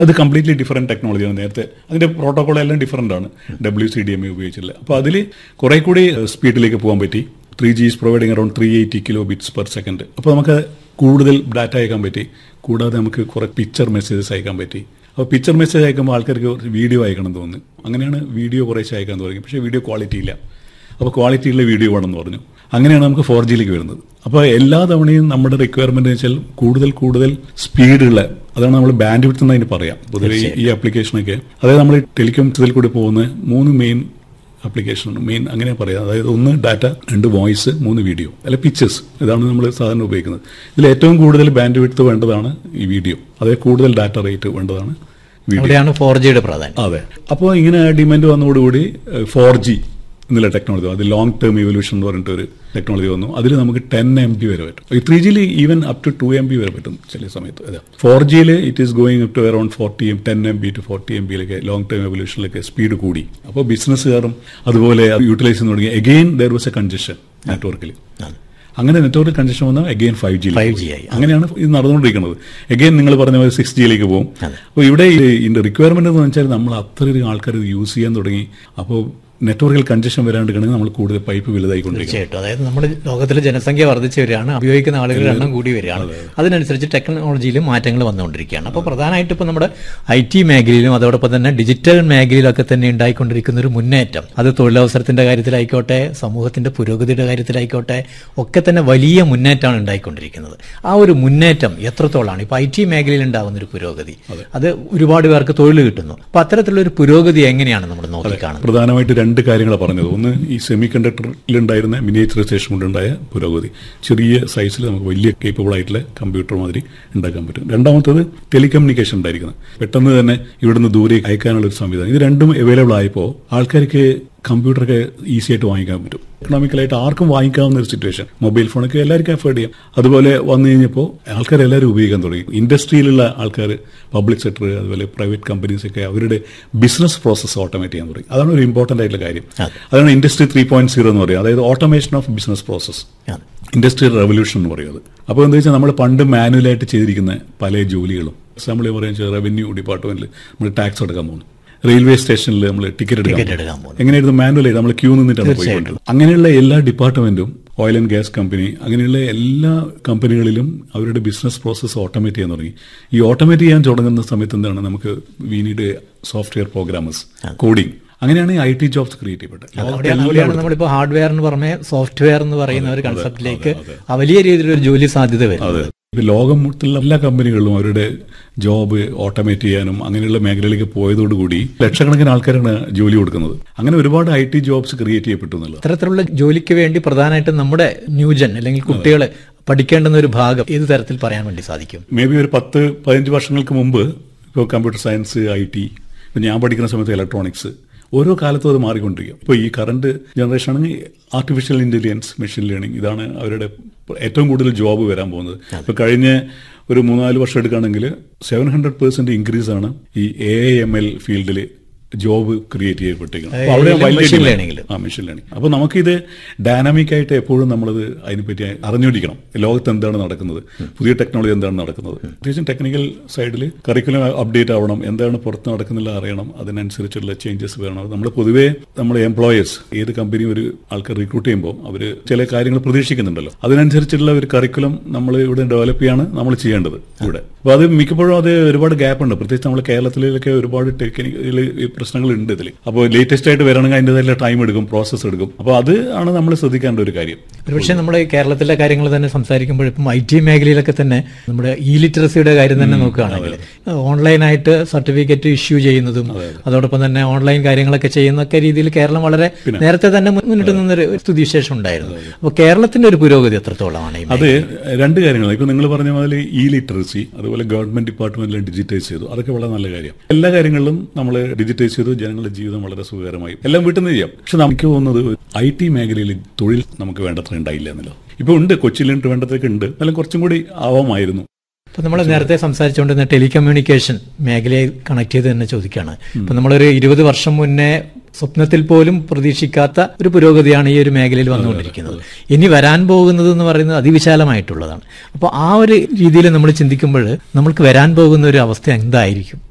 അത് completely different ടെക്നോളജിയാണ് നേരത്തെ അതിന്റെ പ്രോട്ടോകോൾ എല്ലാം ഡിഫറെന്റ് ആണ് W C D M A ഉപയോഗിച്ചില്ല അപ്പോൾ അതിൽ കുറെ കൂടി സ്പീഡിലേക്ക് പോകാൻ പറ്റി three G is providing around three eighty kilo bits per second അപ്പോൾ നമുക്ക് കൂടുതൽ ഡാറ്റ അയക്കാൻ പറ്റി കൂടാതെ നമുക്ക് കുറെ പിക്ചർ മെസ്സേജസ് അയക്കാൻ പറ്റി അപ്പോൾ പിക്ചർ മെസ്സേജ് അയക്കുമ്പോൾ ആൾക്കാർക്ക് വീഡിയോ അയക്കണം എന്ന് തോന്നുന്നു അങ്ങനെയാണ് വീഡിയോ കുറേശ്ശെ അയക്കാൻ തുടങ്ങി പക്ഷേ വീഡിയോ ക്വാളിറ്റി ഇല്ല അപ്പോൾ ക്വാളിറ്റിയുള്ള വീഡിയോ വേണമെന്ന് പറഞ്ഞു അങ്ങനെയാണ് നമുക്ക് ഫോർ ജിയിലേക്ക് വരുന്നത് അപ്പോൾ എല്ലാ തവണയും നമ്മുടെ റിക്വയർമെന്റ് എന്ന് വെച്ചാൽ കൂടുതൽ കൂടുതൽ സ്പീഡുള്ള അതാണ് നമ്മൾ ബാൻഡ് വിഡ്ത്ത് എന്ന് അതിന് പറയാം പൊതുവെ ഈ- ഈ ആപ്ലിക്കേഷനൊക്കെ അതായത് നമ്മൾ ടെലികോം ഇതിൽ കൂടി പോകുന്ന മൂന്ന് മെയിൻ ആപ്ലിക്കേഷൻ മെയിൻ അങ്ങനെ പറയാം അതായത് ഒന്ന് ഡാറ്റ രണ്ട് വോയിസ് മൂന്ന് വീഡിയോ അല്ലെ പിക്ചേഴ്സ് ഇതാണ് നമ്മൾ സാധാരണ ഉപയോഗിക്കുന്നത് ഇതിൽ ഏറ്റവും കൂടുതൽ ബാൻഡ് വിഡ്ത്ത് വേണ്ടതാണ് ഈ വീഡിയോ അതായത് കൂടുതൽ ഡാറ്റ റേറ്റ് വേണ്ടതാണ് വീഡിയോ അവിടെയാണ് ഫോർ ജിയുടെ പ്രാധാന്യം അതെ അപ്പോൾ ഇങ്ങനെ ഡിമാൻഡ് വന്നതോടുകൂടി ഫോർ ജി എന്നുള്ള ടെക്നോളജി അത് ലോങ് ടേം ഇവല്യൂഷൻ എന്ന് പറഞ്ഞിട്ട് ഒരു ടെക്നോളജി വന്നു അതിൽ നമുക്ക് ടെൻ എം ബി വരെ പറ്റും ഈ ത്രീ ജിയിൽ even up to two M B വരെ പറ്റും ചില സമയത്ത് അതെ ഫോർ ജിയിൽ it is going up to around forty M ten M B to forty M ബിയിലേക്ക് ലോങ് ടേം എവല്യൂഷനിലേക്ക് സ്പീഡ് കൂടി അപ്പോൾ ബിസിനസ്സുകാരും അതുപോലെ യൂട്ടിലൈസ് ചെയ്യുന്ന തുടങ്ങി again there was a congestion നെറ്റ്വർക്കിൽ അങ്ങനെ നെറ്റ്വർക്ക് കൺജഷൻ വന്നാൽ അഗെയിൻ ഫൈവ് ജി 5G ആയി. അങ്ങനെയാണ് ഇത് നടന്നുകൊണ്ടിരിക്കുന്നത് എഗെയിൻ നിങ്ങൾ പറഞ്ഞ പോലെ സിക്സ് ജിയിലേക്ക് പോകും അപ്പോൾ ഇവിടെ ഈ- ഇതിന്റെ റിക്വയർമെന്റ് എന്ന് വെച്ചാൽ നമ്മൾ അത്രയധികം ആൾക്കാർ ഇത് യൂസ് ചെയ്യാൻ തുടങ്ങി അപ്പോൾ നെറ്റ്വർക്കിൽ കൺജഷൻ വരാണ്ടിരിക്കണമെങ്കിൽ നമ്മൾ കൂടുതൽ പൈപ്പ് വലുതായിക്കൊണ്ടിരിക്കും തീർച്ചയായിട്ടും അതായത് നമ്മുടെ ലോകത്തിലെ ജനസംഖ്യ വർദ്ധിച്ചു വരികയാണ് ഉപയോഗിക്കുന്ന ആളുകളുടെ എണ്ണം കൂടി വരികയാണ് അതിനനുസരിച്ച് ടെക്നോളജിയിലും മാറ്റങ്ങൾ വന്നുകൊണ്ടിരിക്കുകയാണ് അപ്പോൾ പ്രധാനമായിട്ട് ഇപ്പോൾ നമ്മുടെ ഐ ടി മേഖലയിലും അതോടൊപ്പം തന്നെ ഡിജിറ്റൽ മേഖലയിലൊക്കെ തന്നെ ഉണ്ടായിക്കൊണ്ടിരിക്കുന്ന ഒരു മുന്നേറ്റം അത് തൊഴിലവസരത്തിന്റെ കാര്യത്തിലായിക്കോട്ടെ സമൂഹത്തിന്റെ പുരോഗതിയുടെ കാര്യത്തിലായിക്കോട്ടെ ഒക്കെ തന്നെ വലിയ മുന്നേറ്റമാണ് ഉണ്ടായിക്കൊണ്ടിരിക്കുന്നത് ആ ഒരു മുന്നേറ്റം എത്രത്തോളാണ് ഇപ്പോൾ ഐ ടി മേഖലയിൽ ഉണ്ടാകുന്ന ഒരു പുരോഗതി അത് ഒരുപാട് പേർക്ക് തൊഴിൽ കിട്ടുന്നു അപ്പോൾ അത്തരത്തിലുള്ള ഒരു പുരോഗതി എങ്ങനെയാണ് നമ്മൾ നോക്കിക്കാണുന്നത് പ്രധാനമായിട്ട് രണ്ട് കാര്യങ്ങളാണ് പറഞ്ഞത് ഒന്ന് ഈ സെമി കണ്ടക്ടറിലുണ്ടായിരുന്ന മിനിയേച്ചറൈസേഷൻ കൊണ്ടുണ്ടായ പുരോഗതി ചെറിയ സൈസിൽ നമുക്ക് വലിയ കേപ്പബിൾ ആയിട്ടുള്ള കമ്പ്യൂട്ടർ മാതിരി ഉണ്ടാക്കാൻ പറ്റും രണ്ടാമത്തത് ടെലികമ്മ്യൂണിക്കേഷൻ ഉണ്ടായിരിക്കുന്നത് പെട്ടെന്ന് തന്നെ ഇവിടുന്ന് ദൂരേക്ക് അയക്കാനുള്ള ഒരു സംവിധാനം ഇത് രണ്ടും അവൈലബിൾ ആയപ്പോൾ ആൾക്കാർക്ക് കമ്പ്യൂട്ടറൊക്കെ ഈസി ആയിട്ട് വാങ്ങിക്കാൻ പറ്റും എക്കണോമിക്കലായിട്ട് ആർക്കും വാങ്ങിക്കാവുന്ന ഒരു സിറ്റുവേഷൻ മൊബൈൽ ഫോണൊക്കെ എല്ലാവർക്കും അഫോർഡ് ചെയ്യാം അതുപോലെ വന്നു കഴിഞ്ഞപ്പോൾ ആൾക്കാർ എല്ലാവരും ഉപയോഗിക്കാൻ തുടങ്ങി ഇൻഡസ്ട്രിയിലുള്ള ആൾക്കാർ പബ്ലിക് സെക്ടർ അതുപോലെ പ്രൈവറ്റ് കമ്പനീസ് ഒക്കെ അവരുടെ ബിസിനസ് പ്രോസസ്സ് ഓട്ടോമേറ്റ് ചെയ്യാൻ തുടങ്ങി അതാണ് ഒരു ഇമ്പോർട്ടന്റ് ആയിട്ടുള്ള കാര്യം അതാണ് ഇൻഡസ്ട്രി ത്രീ പോയിന്റ് സീറോ എന്ന് പറയുന്നത് അതായത് ഓട്ടോമേഷൻ ഓഫ് ബിസിനസ് പ്രോസസ് അതെ. ഇൻഡസ്ട്രിയൽ റവല്യൂഷൻ എന്ന് പറയുന്നത് അപ്പോൾ എന്താ വെച്ചാൽ നമ്മൾ പണ്ട് മാനുവലായിട്ട് ചെയ്തിരിക്കുന്ന പല ജോലികളും നമ്മൾ പറയുക റവന്യൂ ഡിപ്പാർട്ട്മെന്റിൽ നമ്മൾ ടാക്സ് അടക്കാൻ പോകുന്നു റെയിൽവേ സ്റ്റേഷനിൽ നമ്മൾ ടിക്കറ്റ് ടിക്കറ്റ് എടുക്കാൻ എടുക്കാൻ പോകുന്നു എങ്ങനെയായിരുന്നു മാനുവലായിട്ട് നമ്മൾ ക്യൂ നിന്നിട്ടാണ് പോയിക്കൊണ്ടിരുന്നത് അങ്ങനെയുള്ള എല്ലാ ഡിപ്പാർട്ട്മെന്റും ഓയിൽ ആൻഡ് ഗ്യാസ് കമ്പനി അങ്ങനെയുള്ള എല്ലാ കമ്പനികളിലും അവരുടെ ബിസിനസ് പ്രോസസ്സ് ഓട്ടോമേറ്റ് ചെയ്യാൻ തുടങ്ങി ഈ ഓട്ടോമേറ്റ് ചെയ്യാൻ തുടങ്ങുന്ന സമയത്ത് എന്താണ് നമുക്ക് we need software programmers coding അങ്ങനെയാണ് ഐ ടി ജോബ്സ് ക്രിയേറ്റ് ചെയ്യപ്പെട്ടത് അവിടെയാണ് അവിടെയാണ് നമ്മളിപ്പോൾ ഹാർഡ്വെയറിന് പുറമെ സോഫ്റ്റ്വെയർ എന്ന് പറയുന്ന ഒരു കൺസെപ്റ്റിലേക്ക് ആ വലിയ രീതിയിലൊരു ജോലി സാധ്യത വരുന്നത് ഇപ്പൊ ലോകം മൊത്തമുള്ള എല്ലാ കമ്പനികളിലും അവരുടെ ജോബ് ഓട്ടോമേറ്റ് ചെയ്യാനും അങ്ങനെയുള്ള മേഖലയിലേക്ക് പോയതോടുകൂടി ലക്ഷക്കണക്കിന് ആൾക്കാരാണ് ജോലി കൊടുക്കുന്നത് അങ്ങനെ ഒരുപാട് ഐ ടി ജോബ്സ് ക്രിയേറ്റ് ചെയ്യപ്പെട്ടു എന്നുള്ളത് അത്തരത്തിലുള്ള ജോലിക്ക് വേണ്ടി പ്രധാനമായിട്ടും നമ്മുടെ ന്യൂജൻ അല്ലെങ്കിൽ കുട്ടികൾ പഠിക്കേണ്ടുന്ന ഒരു ഭാഗം ഏത് തരത്തിൽ പറയാൻ വേണ്ടി സാധിക്കും മേ ബി ഒരു പത്ത് പതിനഞ്ച് വർഷങ്ങൾക്ക് മുമ്പ് ഇപ്പോൾ കമ്പ്യൂട്ടർ സയൻസ് ഐ ടി ഇപ്പം ഞാൻ പഠിക്കുന്ന സമയത്ത് ഇലക്ട്രോണിക്സ് ഓരോ കാലത്തും അത് മാറിക്കൊണ്ടിരിക്കും ഇപ്പോൾ ഈ കറണ്ട് ജനറേഷൻ ആണെങ്കിൽ ആർട്ടിഫിഷ്യൽ ഇന്റലിജൻസ് മെഷീൻ ലേണിംഗ് ഇതാണ് അവരുടെ ഏറ്റവും കൂടുതൽ ജോബ് വരാൻ പോകുന്നത് ഇപ്പോൾ കഴിഞ്ഞ ഒരു മൂന്നാല് വർഷം എടുക്കുകയാണെങ്കിൽ സെവൻ ഹൺഡ്രഡ് പെർസെന്റ് ഇൻക്രീസ് ആണ് ഈ എ എം എൽ ഫീൽഡിൽ ജോബ് ക്രിയേറ്റ് ചെയ്യപ്പെട്ടിരിക്കുന്നത് അപ്പോൾ അവിടെ AI വലിയ machine demand. learning ല്. ആ മെഷീൻ ലേണിംഗ് അപ്പോൾ നമുക്കിത് ഡൈനാമിക് ആയിട്ട് എപ്പോഴും നമ്മളത് അതിനെപ്പറ്റി അറിഞ്ഞുകൊണ്ടിരിക്കണം ലോകത്ത് എന്താണ് നടക്കുന്നത് പുതിയ ടെക്നോളജി എന്താണ് നടക്കുന്നത് പ്രത്യേകിച്ചും ടെക്നിക്കൽ സൈഡിൽ കരിക്കുലം അപ്ഡേറ്റ് ആവണം എന്താണ് പുറത്ത് നടക്കുന്നില്ല അറിയണം അതിനനുസരിച്ചുള്ള ചേഞ്ചസ് വേണം നമ്മൾ പൊതുവേ നമ്മൾ എംപ്ലോയേഴ്സ് ഏത് കമ്പനി ഒരു ആൾക്കാർ റിക്രൂട്ട് ചെയ്യുമ്പോൾ അവർ ചില കാര്യങ്ങൾ പ്രതീക്ഷിക്കുന്നുണ്ടല്ലോ അതിനനുസരിച്ചുള്ള ഒരു കരിക്കുലം നമ്മൾ ഇവിടെ ഡെവലപ്പ് ചെയ്യാണ് നമ്മൾ ചെയ്യേണ്ടത് ഇവിടെ അപ്പോൾ അത് മിക്കപ്പോഴും അത് ഒരുപാട് ഗ്യാപ്പ് ഉണ്ട് പ്രത്യേകിച്ച് നമ്മൾ കേരളത്തിലൊക്കെ ഒരുപാട് ടെക്നിക്കൽ പ്രശ്നങ്ങൾ ഉണ്ട് ഇതിൽ അപ്പോൾ ലേറ്റസ്റ്റ് ആയിട്ട് വരണമെങ്കിൽ അതിൻ്റെതായ ടൈം എടുക്കും പ്രോസസ്സ് എടുക്കും അപ്പോൾ അത് ആണ് നമ്മൾ ശ്രദ്ധിക്കേണ്ട ഒരു കാര്യം ഒരുപക്ഷെ നമ്മുടെ കേരളത്തിലെ കാര്യങ്ങൾ തന്നെ സംസാരിക്കുമ്പോൾ ഇപ്പം ഐ ടി മേഖലയിലൊക്കെ തന്നെ നമ്മുടെ ഇ ലിറ്ററസിയുടെ കാര്യം തന്നെ നോക്കുകയാണെങ്കിൽ ഓൺലൈനായിട്ട് സർട്ടിഫിക്കറ്റ് ഇഷ്യൂ ചെയ്യുന്നതും അതോടൊപ്പം തന്നെ ഓൺലൈൻ കാര്യങ്ങളൊക്കെ ചെയ്യുന്നൊക്കെ രീതിയിൽ കേരളം വളരെ നേരത്തെ തന്നെ മുന്നിട്ട് നിന്നൊരു സ്ഥിതിവിശേഷം ഉണ്ടായിരുന്നു അപ്പോൾ കേരളത്തിന്റെ ഒരു പുരോഗതി എത്രത്തോളമാണ് ഈ അത് രണ്ട് കാര്യങ്ങളാണ് ഇപ്പൊ നിങ്ങൾ പറഞ്ഞ മാതിരി ഇ ലിറ്ററസി അതുപോലെ ഗവൺമെന്റ് ഡിപ്പാർട്ട്മെന്റിൽ ഡിജിറ്റൈസ് ചെയ്തു അതൊക്കെ വളരെ നല്ല കാര്യം എല്ലാ കാര്യങ്ങളിലും നമ്മൾ ഡിജിറ്റൈസ് ചെയ്തു ജനങ്ങളുടെ ജീവിതം വളരെ സുഖകരമായി എല്ലാം വീട്ടിൽ നിന്ന് ചെയ്യാം പക്ഷെ നമുക്ക് തോന്നുന്നത് ഐ ടി മേഖലയിൽ തൊഴിൽ നമുക്ക് വേണ്ടത്ര ഉണ്ടായില്ല എന്നല്ലോ ഇപ്പൊ ഉണ്ട് കൊച്ചിയിലുണ്ട് വേണ്ടതൊക്കെ ഉണ്ട് എന്നാലും കുറച്ചും കൂടി ആവാമായിരുന്നു ഇപ്പൊ നമ്മൾ നേരത്തെ സംസാരിച്ചുകൊണ്ടിരുന്ന ടെലികമ്മ്യൂണിക്കേഷൻ മേഖലയെ കണക്ട് ചെയ്ത് തന്നെ ചോദിക്കുകയാണ് ഇപ്പൊ നമ്മളൊരു ഇരുപത് വർഷം മുന്നേ സ്വപ്നത്തിൽ പോലും പ്രതീക്ഷിക്കാത്ത ഒരു പുരോഗതിയാണ് ഈ ഒരു മേഖലയിൽ വന്നുകൊണ്ടിരിക്കുന്നത് ഇനി വരാൻ പോകുന്നത് എന്ന് പറയുന്നത് അതിവിശാലമായിട്ടുള്ളതാണ് അപ്പോൾ ആ ഒരു രീതിയിൽ നമ്മൾ ചിന്തിക്കുമ്പോൾ നമ്മൾക്ക് വരാൻ പോകുന്ന ഒരു അവസ്ഥ എന്തായിരിക്കും